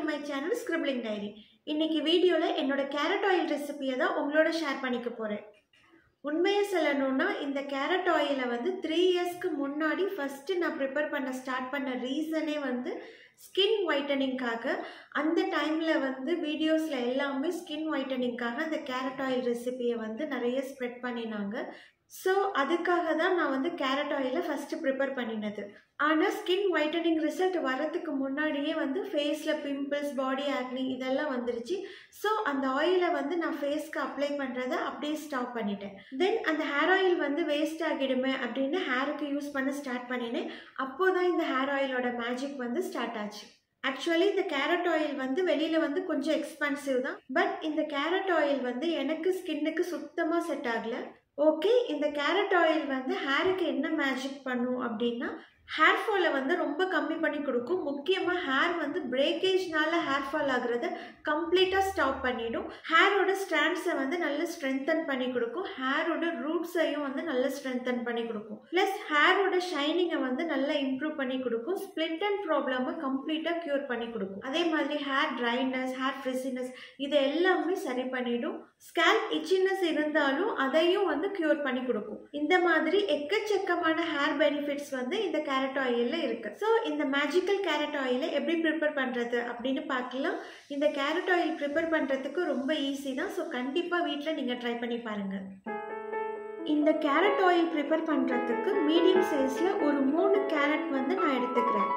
my channel scribbling diary இன்னைக்கு வீடியோவில் என்னோட கேரட் ஆயில் ரெசிபியை தான் உங்களோட ஷேர் பண்ணிக்க போகிறேன் உண்மையை சொல்லணும்னா இந்த கேரட் ஆயிலை வந்து த்ரீ இயர்ஸ்க்கு முன்னாடி ஃபஸ்ட்டு நான் ப்ரிப்பேர் பண்ண ஸ்டார்ட் பண்ண ரீசனே வந்து ஸ்கின் ஒயிட்டனிங்காக அந்த டைமில் வந்து வீடியோஸில் எல்லாமே ஸ்கின் ஒயிட்டனிங்காக அந்த கேரட் ஆயில் ரெசிபியை வந்து நிறைய ஸ்ப்ரெட் பண்ணினாங்க ஸோ அதுக்காக தான் நான் வந்து கேரட் ஆயிலை ஃபஸ்ட்டு ப்ரிப்பேர் பண்ணினது ஆனால் ஸ்கின் ஒயிட்டனிங் ரிசல்ட் வரதுக்கு முன்னாடியே வந்து ஃபேஸில் பிம்பிள்ஸ் பாடி ஆக்னி இதெல்லாம் வந்துருச்சு ஸோ அந்த ஆயிலை வந்து நான் ஃபேஸ்க்கு அப்ளை பண்ணுறதை அப்படியே ஸ்டாப் பண்ணிட்டேன் தென் அந்த ஹேர் ஆயில் வந்து வேஸ்ட் ஆகிடுமே அப்படின்னு ஹேருக்கு யூஸ் பண்ண ஸ்டார்ட் பண்ணினேன் அப்போ தான் இந்த ஹேர் ஆயிலோட மேஜிக் வந்து ஸ்டார்ட் ஆச்சு ஆக்சுவலி இந்த கேரட் ஆயில் வந்து வெளியில் வந்து கொஞ்சம் எக்ஸ்பென்சிவ் தான் பட் இந்த கேரட் ஆயில் வந்து எனக்கு ஸ்கின்னுக்கு சுத்தமாக செட் ஆகலை ஓகே இந்த கேரட் ஆயில் வந்து ஹேருக்கு என்ன மேஜிக் பண்ணும் அப்படின்னா ஹேர் ஃபாலை வந்து ரொம்ப கம்மி பண்ணி கொடுக்கும் முக்கியமாக ஹேர் வந்து பிரேக்கேஜ்னால ஹேர் ஃபால் ஆகுறத கம்ப்ளீட்டாக ஸ்டாப் பண்ணிடும் ஹேரோட ஸ்ட்ராண்ட்ஸை வந்து நல்லா ஸ்ட்ரென்தன் பண்ணி கொடுக்கும் ஹேரோட ரூட்ஸையும் வந்து நல்லா ஸ்ட்ரென்தன் பண்ணி கொடுக்கும் ப்ளஸ் ஹேரோட ஷைனிங்கை வந்து நல்லா இம்ப்ரூவ் பண்ணி கொடுக்கும் ஸ்ப்ளிட் அண்ட் ப்ராப்ளமை கம்ப்ளீட்டாக க்யூர் பண்ணி கொடுக்கும் அதே மாதிரி ஹேர் ட்ரைனஸ் ஹேர் ஃப்ரிசினஸ் இது எல்லாமே சரி பண்ணிடும் ஸ்கேல்ப் இச்சினஸ் இருந்தாலும் அதையும் வந்து க்யூர் பண்ணி கொடுக்கும் இந்த மாதிரி எக்கச்சக்கமான ஹேர் பெனிஃபிட்ஸ் வந்து இந்த கேரட் ஆயிலில் இருக்கு ஸோ இந்த மேஜிக்கல் கேரட் ஆயிலை எப்படி ப்ரிப்பேர் பண்ணுறது அப்படின்னு பார்க்கலாம் இந்த கேரட் ஆயில் ப்ரிப்பேர் பண்ணுறதுக்கு ரொம்ப ஈஸி தான் ஸோ கண்டிப்பாக வீட்டில் நீங்கள் ட்ரை பண்ணி பாருங்கள் இந்த கேரட் ஆயில் ப்ரிப்பேர் பண்ணுறதுக்கு மீடியம் சைஸில் ஒரு மூணு கேரட் வந்து நான் எடுத்துக்கிறேன்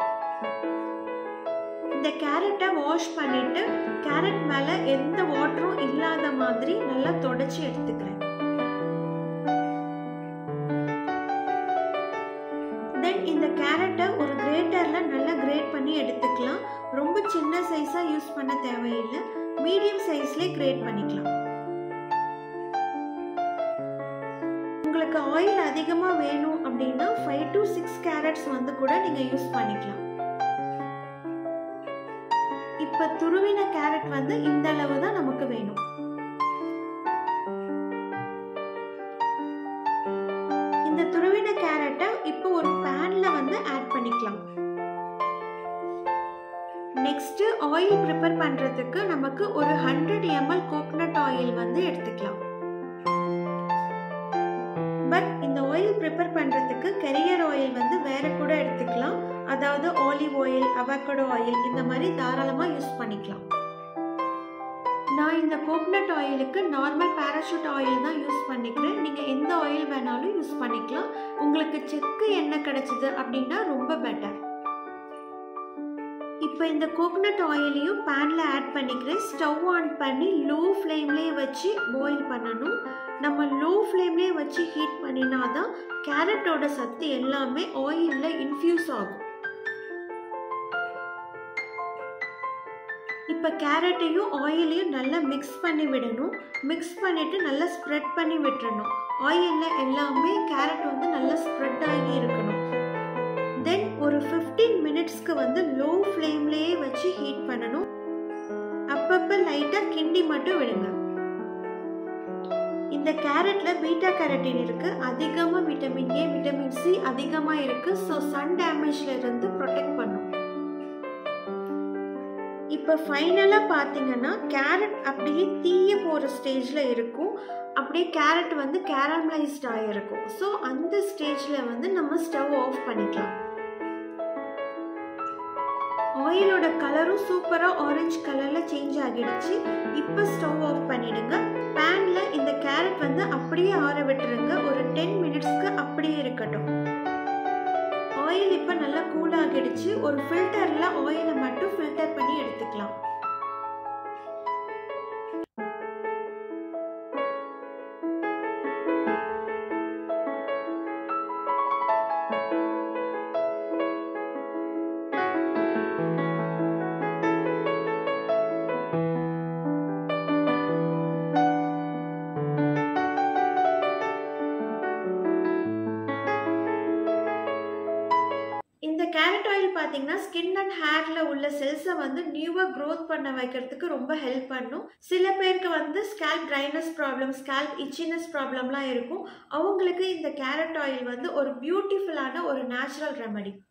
இந்த கேரட்டை வாஷ் பண்ணிட்டு கேரட் மேலே எந்த வாட்டரும் இல்லாத மாதிரி நல்லா தொடச்சி எடுத்துக்கிறேன் தென் இந்த கேரட்டை ஒரு கிரேட்டரில் நல்லா கிரேட் பண்ணி எடுத்துக்கலாம் ரொம்ப சின்ன சைஸாக யூஸ் பண்ண தேவையில்லை மீடியம் சைஸ்லேயே கிரேட் பண்ணிக்கலாம் உங்களுக்கு ஆயில் அதிகமாக வேணும் அப்படின்னா ஃபைவ் டு சிக்ஸ் கேரட்ஸ் வந்து கூட நீங்கள் யூஸ் பண்ணிக்கலாம் இப்போ துருவின கேரட் வந்து இந்த அளவு தான் நமக்கு வேணும் இந்த துருவின கேரட்டை இப்போ ஒரு பேன்ல வந்து ஆட் பண்ணிக்கலாம் நெக்ஸ்ட் ஆயில் ப்ரிப்பேர் பண்றதுக்கு நமக்கு ஒரு ஹண்ட்ரட் எம்எல் கோகனட் ஆயில் வந்து எடுத்துக்கலாம் பட் இந்த ஆயில் ப்ரிப்பேர் பண்றதுக்கு கெரியர் ஆயில் வந்து வேற கூட எடுத்துக்கலாம் அதாவது ஆலிவ் ஆயில் அவக்கடோ ஆயில் இந்த மாதிரி தாராளமாக யூஸ் பண்ணிக்கலாம் நான் இந்த கோகனட் ஆயிலுக்கு நார்மல் பேராஷூட் ஆயில் தான் யூஸ் பண்ணிக்கிறேன் நீங்கள் எந்த ஆயில் வேணாலும் யூஸ் பண்ணிக்கலாம் உங்களுக்கு செக்கு எண்ணெய் கிடைச்சிது அப்படின்னா ரொம்ப பெட்டர் இப்போ இந்த கோகனட் ஆயிலையும் பேனில் ஆட் பண்ணிக்கிறேன் ஸ்டவ் ஆன் பண்ணி லோ ஃப்ளேம்லேயே வச்சு பாயில் பண்ணணும் நம்ம லோ ஃப்ளேம்லேயே வச்சு ஹீட் பண்ணினா தான் கேரட்டோட சத்து எல்லாமே ஆயிலில் இன்ஃப்யூஸ் ஆகும் இப்போ கேரட்டையும் ஆயிலையும் நல்லா மிக்ஸ் பண்ணி விடணும் மிக்ஸ் பண்ணிவிட்டு நல்லா ஸ்ப்ரெட் பண்ணி விட்டுறணும் ஆயிலில் எல்லாமே கேரட் வந்து நல்லா ஸ்ப்ரெட் ஆகி இருக்கணும் தென் ஒரு ஃபிஃப்டீன் மினிட்ஸ்க்கு வந்து லோ ஃப்ளேம்லேயே வச்சு ஹீட் பண்ணணும் அப்பப்போ லைட்டாக கிண்டி மட்டும் விடுங்க இந்த கேரட்ல பீட்டா கேரட்டின் இருக்கு அதிகமாக விட்டமின் ஏ விட்டமின் சி அதிகமாக இருக்கு ஸோ சன் டேமேஜ்ல இருந்து ப்ரொடெக்ட் பண்ணும் இப்போ ஃபைனலாக பார்த்தீங்கன்னா கேரட் அப்படியே தீய போகிற ஸ்டேஜில் இருக்கும் அப்படியே கேரட் வந்து கேரமலைஸ்ட் ஆகிருக்கும் ஸோ அந்த ஸ்டேஜில் வந்து நம்ம ஸ்டவ் ஆஃப் பண்ணிக்கலாம் ஆயிலோட கலரும் சூப்பராக ஆரஞ்சு கலரில் சேஞ்ச் ஆகிடுச்சு இப்போ ஸ்டவ் ஆஃப் பண்ணிடுங்க பேனில் இந்த கேரட் வந்து அப்படியே ஆற விட்டுருங்க ஒரு டென் மினிட்ஸ்க்கு அப்படியே இருக்கட்டும் ஆயில் இப்போ நல்லா கூல் ஆகிடுச்சு ஒரு ஃபில்டரில் ஆயிலை மட்டும் ஃபில்டர் பண்ணி எடுத்துக்கலாம் இந்த கேரட் ஆயில் பார்த்தீங்கன்னா ஸ்கின் அண்ட் ஹேரில் உள்ள செல்ஸை வந்து நியூவாக க்ரோத் பண்ண வைக்கிறதுக்கு ரொம்ப ஹெல்ப் பண்ணும் சில பேருக்கு வந்து scalp dryness problem scalp itchiness ப்ராப்ளம்லாம் இருக்கும் அவங்களுக்கு இந்த கேரட் ஆயில் வந்து ஒரு பியூட்டிஃபுல்லான ஒரு நேச்சுரல் ரெமடி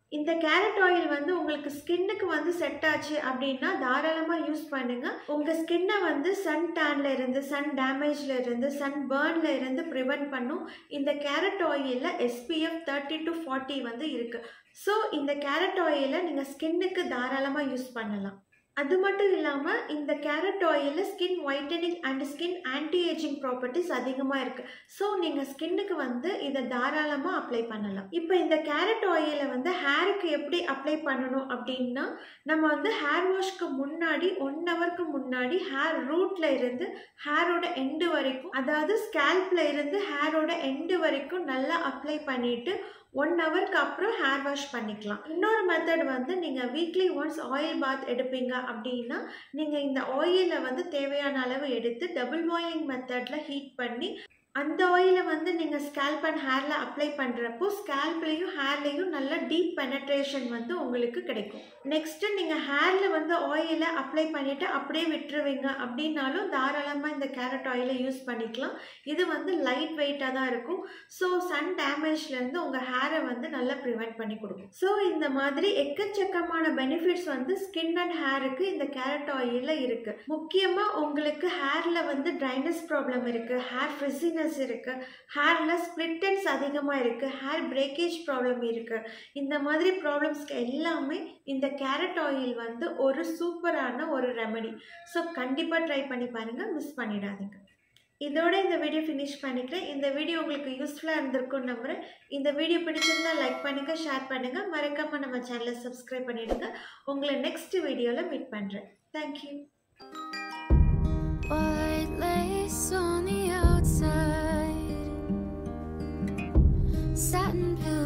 இந்த கேரட் ஆயில் வந்து உங்களுக்கு ஸ்கின்னுக்கு வந்து செட் ஆச்சு அப்படின்னா தாராளமாக யூஸ் பண்ணுங்க உங்க ஸ்கின்னை வந்து சன் டேன்ல இருந்து சன் டேமேஜ்ல இருந்து சன் பேர்ன்ல இருந்து ப்ரிவென்ட் பண்ணும் இந்த கேரட் ஆயிலில் எஸ்பிஎஃப் தேர்ட்டி டு ஃபார்ட்டி வந்து இருக்கு ஸோ இந்த கேரட் ஆயிலை நீங்கள் ஸ்கின்னுக்கு தாராளமாக யூஸ் பண்ணலாம் அது மட்டும் இல்லாமல் இந்த கேரட் ஆயிலில் skin whitening and skin anti ageing properties அதிகமாக இருக்குது ஸோ நீங்கள் ஸ்கின்னுக்கு வந்து இதை தாராளமாக அப்ளை பண்ணலாம் இப்போ இந்த கேரட் ஆயிலை வந்து ஹேருக்கு எப்படி அப்ளை பண்ணணும் அப்படின்னா நம்ம வந்து ஹேர் வாஷ்க்கு முன்னாடி ஒன் ஹவருக்கு முன்னாடி ஹேர் ரூட்ல இருந்து ஹேரோட எண்டு வரைக்கும் அதாவது ஸ்கேல்ப்ல இருந்து ஹேரோட எண்டு வரைக்கும் நல்லா அப்ளை பண்ணிட்டு ஒன் ஹவருக்கு அப்புறம் ஹேர் வாஷ் பண்ணிக்கலாம் இன்னொரு மெத்தட் வந்து நீங்கள் வீக்லி ஒன்ஸ் ஆயில் பாத் எடுப்பீங்க அப்படின்னா நீங்கள் இந்த ஆயிலை வந்து தேவையான அளவு எடுத்து டபுள் பாயிலிங் மெத்தடில் ஹீட் பண்ணி அந்த ஆயிலை வந்து நீங்கள் ஸ்கேல்ப் அண்ட் ஹேரில் அப்ளை பண்ணுறப்போ ஸ்கேல்ப்லேயும் ஹேர்லேயும் நல்ல டீப் பெனட்ரேஷன் வந்து உங்களுக்கு கிடைக்கும் நெக்ஸ்ட்டு நீங்கள் ஹேரில் வந்து ஆயிலை அப்ளை பண்ணிவிட்டு அப்படியே விட்டுருவீங்க அப்படின்னாலும் தாராளமாக இந்த கேரட் ஆயிலை யூஸ் பண்ணிக்கலாம் இது வந்து லைட் வெயிட்டாக தான் இருக்கும் ஸோ சன் டேமேஜ்லேருந்து உங்கள் ஹேரை வந்து நல்லா ப்ரிவெண்ட் பண்ணி கொடுக்கும் ஸோ இந்த மாதிரி எக்கச்சக்கமான பெனிஃபிட்ஸ் வந்து ஸ்கின் அண்ட் ஹேருக்கு இந்த கேரட் ஆயிலில் இருக்குது முக்கியமாக உங்களுக்கு ஹேரில் வந்து ட்ரைனஸ் ப்ராப்ளம் இருக்குது ஹேர் ஃப்ரிசினஸ் இருக்குது ஹேரில் ஸ்ப்ளிட்டன்ஸ் அதிகமாக இருக்குது ஹேர் பிரேக்கேஜ் ப்ராப்ளம் இருக்குது இந்த மாதிரி ப்ராப்ளம்ஸ்க்கு எல்லாமே இந்த கேரட் ஆயில் வந்து ஒரு சூப்பரான ஒரு ரெமெடி ஸோ கண்டிப்பாக ட்ரை பண்ணி பாருங்கள் மிஸ் பண்ணிடாதீங்க இதோட இந்த வீடியோ ஃபினிஷ் பண்ணிக்கிறேன் இந்த வீடியோ உங்களுக்கு யூஸ்ஃபுல்லாக இருந்திருக்கும்னு நம்புகிறேன் இந்த வீடியோ பிடிச்சிருந்தா லைக் பண்ணுங்கள் ஷேர் பண்ணுங்கள் மறக்காமல் நம்ம சேனலை சப்ஸ்கிரைப் பண்ணிடுங்க உங்களை நெக்ஸ்ட் வீடியோவில் மீட் பண்ணுறேன் thank you White lace on the outside, satin pillow